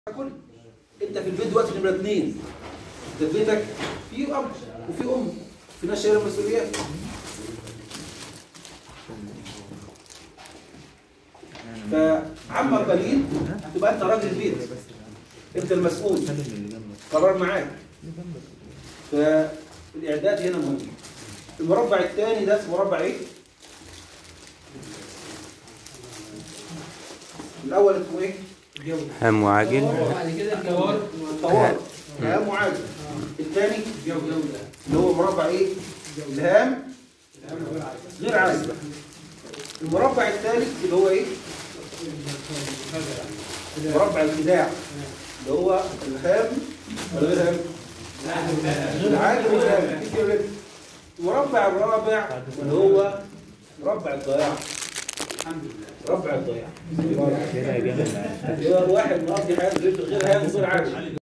كل انت في البيت دلوقتي نمره اثنين انت في بيتك في اب وفي ام في ناس شايله المسؤوليات فعما قليل تبقى انت راجل البيت انت المسؤول قرار معاك فالاعداد هنا مهم المربع الثاني ده اسمه مربع ايه؟ الاول اسمه ايه؟ هم وعاجل بعد كده الجوار الطوارئ الهام وعاجل الثاني اللي هو مربع ايه؟ الهام غير عاجل المربع الثالث اللي هو ايه؟ مربع الخداع اللي هو الهام ولا غير هام؟ العاجل والهام كيف يا ولد؟ المربع الرابع اللي هو مربع الضياع الحمد لله مربع الضياع كده يا جماعة هو واحد مقضي حياته غير هام وغير عاجل